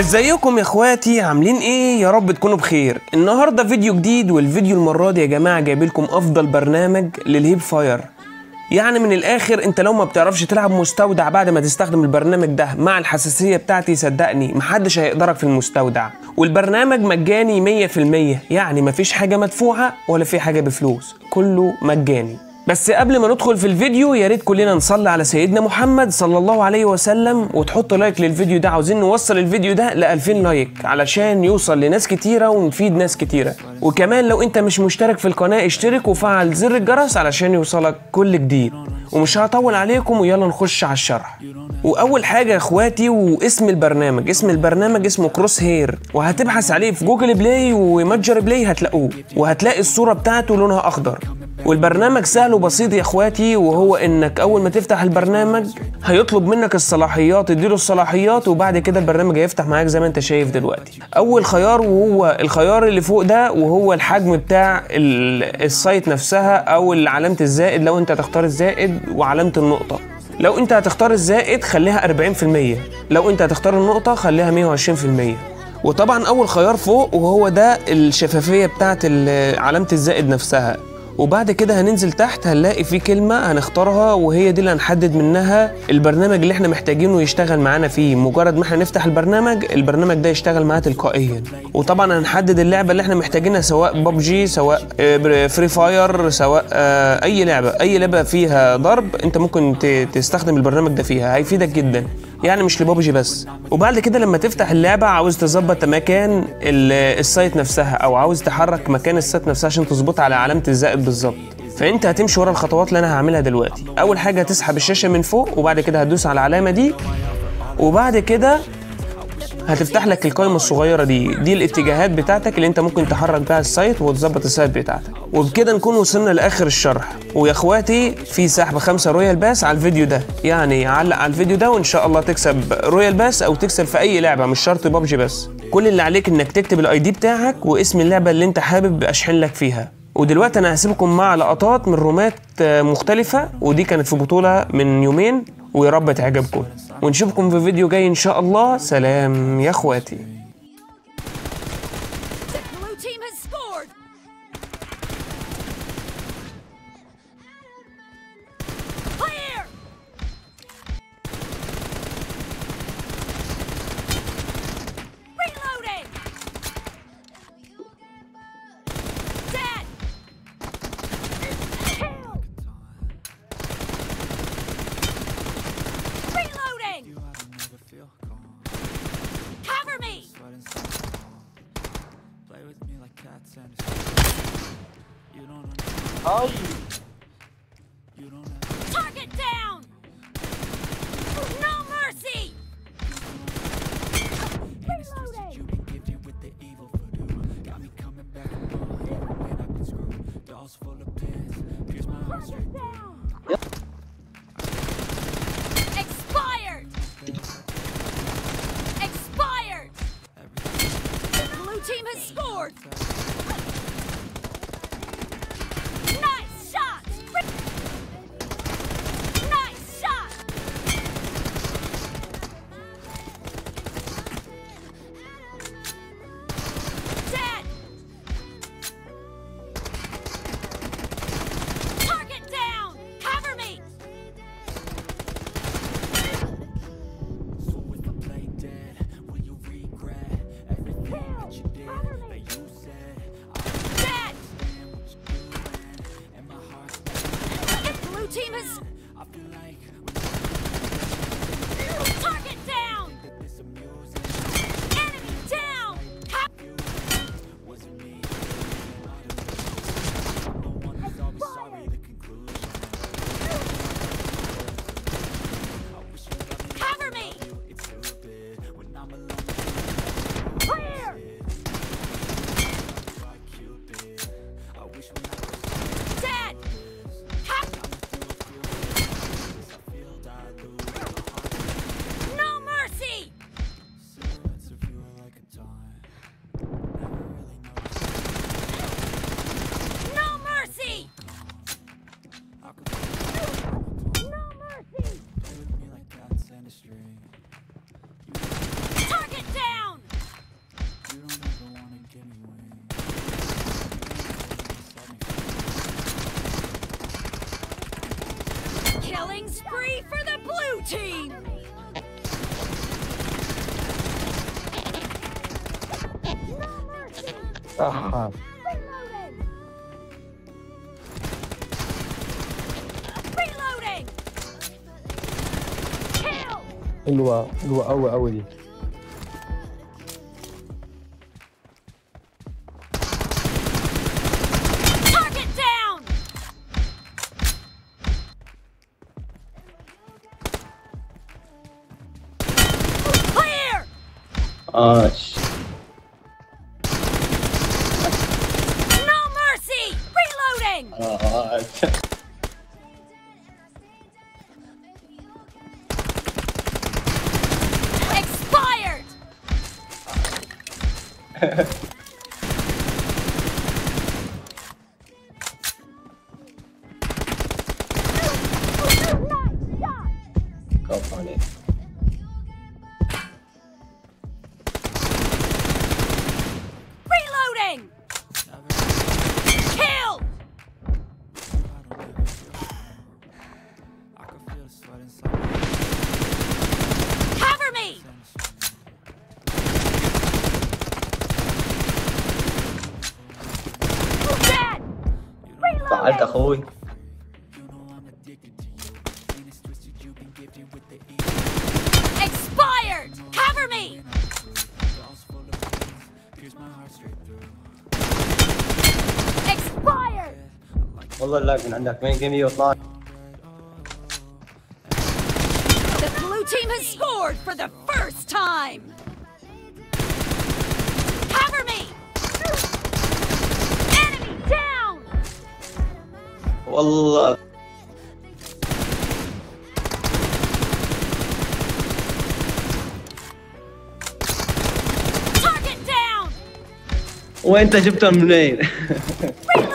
ازيكم يا اخواتي عاملين ايه يا رب تكونوا بخير النهارده فيديو جديد والفيديو المره دي يا جماعه جايب لكم افضل برنامج للهيب فاير يعني من الاخر انت لو ما بتعرفش تلعب مستودع بعد ما تستخدم البرنامج ده مع الحساسيه بتاعتي صدقني محدش هيقدرك في المستودع والبرنامج مجاني 100% يعني مفيش حاجه مدفوعه ولا في حاجه بفلوس كله مجاني بس قبل ما ندخل في الفيديو يا ريت كلنا نصلي على سيدنا محمد صلى الله عليه وسلم وتحط لايك للفيديو ده عاوزين نوصل الفيديو ده ل 2000 لايك علشان يوصل لناس كتيره ونفيد ناس كتيره وكمان لو انت مش مشترك في القناه اشترك وفعل زر الجرس علشان يوصلك كل جديد ومش هطول عليكم ويلا نخش على الشرح واول حاجه يا اخواتي واسم البرنامج اسم البرنامج اسمه كروس هير وهتبحث عليه في جوجل بلاي ومتجر بلاي هتلاقوه وهتلاقي الصوره بتاعته لونها اخضر والبرنامج سهل وبسيط يا اخواتي وهو انك اول ما تفتح البرنامج هيطلب منك الصلاحيات تديله الصلاحيات وبعد كده البرنامج هيفتح معاك زي ما انت شايف دلوقتي اول خيار وهو الخيار اللي فوق ده وهو الحجم بتاع ال- السايت نفسها او علامه الزائد لو انت هتختار الزائد وعلامه النقطه لو انت هتختار الزائد خليها 40% لو انت هتختار النقطه خليها 120% وطبعا اول خيار فوق وهو ده الشفافيه بتاعت ال- علامه الزائد نفسها وبعد كده هننزل تحت هنلاقي في كلمة هنختارها وهي دي اللي هنحدد منها البرنامج اللي احنا محتاجينه يشتغل معانا فيه مجرد ما احنا نفتح البرنامج البرنامج ده يشتغل معاه تلقائيا وطبعا هنحدد اللعبة اللي احنا محتاجينها سواء ببجي سواء آه، فري فاير سواء آه، اي لعبة اي لعبة فيها ضرب انت ممكن ت- تستخدم البرنامج ده فيها هيفيدك جدا يعني مش لبابجي بس وبعد كده لما تفتح اللعبة عاوز تظبط مكان ال- السايت نفسها او عاوز تحرك مكان السايت نفسها عشان تظبطها على علامة الزائد بالظبط فانت هتمشي ورا الخطوات اللي انا هعملها دلوقتي اول حاجة هتسحب الشاشة من فوق وبعد كده هتدوس على العلامة دي وبعد كده هتفتح لك القائمة الصغيرة دي دي الاتجاهات بتاعتك اللي انت ممكن تحرك بيها السايت وتظبط السايت بتاعتك وبكده نكون وصلنا لاخر الشرح ويا اخواتي في سحب خمسة رويال باس على الفيديو ده يعني علق على الفيديو ده وان شاء الله تكسب رويال باس او تكسب في اي لعبة مش شرط بابجي بس كل اللي عليك انك تكتب الاي دي بتاعك واسم اللعبة اللي انت حابب اشحن لك فيها ودلوقتي انا هسيبكم مع لقطات من رومات آه، مختلفة ودي كانت في بطولة من يومين ويا رب تعجبكم ونشوفكم في فيديو جاي ان شاء الله سلام يا اخواتي The blue team has scored! Clear! Reloading! Dead! Kill! Reloading! Cover me! Play with me like cats and You don't understand. You don't have Target down! No mercy! Reloading! you been gifted with the evil voodoo. Got me coming back and forth when I've been screwed. Dolls full of pins, pierce my heart straight Target down! Expired! Expired! The blue team has scored! Nice shot! Nice shot! Dead! Target down! Cover me! So if I play dead, will you regret everything that you did, that you said? I Dead! understand what you're doing, and my heart's beating. The blue team has I feel like target down! this amusing. Enemy down! Cap- Wasn't me. I'm the one who's always sorry. The conclusion. I wish you loved me. Cover me! It's stupid when I'm alone. Clear! By Cupid. I wish when I was Dead! Cap- team! آه. Reloading! Kill! حلوة حلوة أوي أوي دي Target down! Clear! آش No mercy! Reloading! آش Expired! كف عليك Reloading! Kill! I can feel the sweat inside. Cover me! Dead! فعلت اخوي You know I'm addicted to you. And it's twisted, you've been gifted with the E. Expired! Cover me! Dolls full of pains, pierce my heart straight through. Expired! والله اللاج من عندك وين جيم 112 The blue team has scored for the first time! Cover me! Enemy down! والله Target down! وانت جبتها منين؟ Reloading!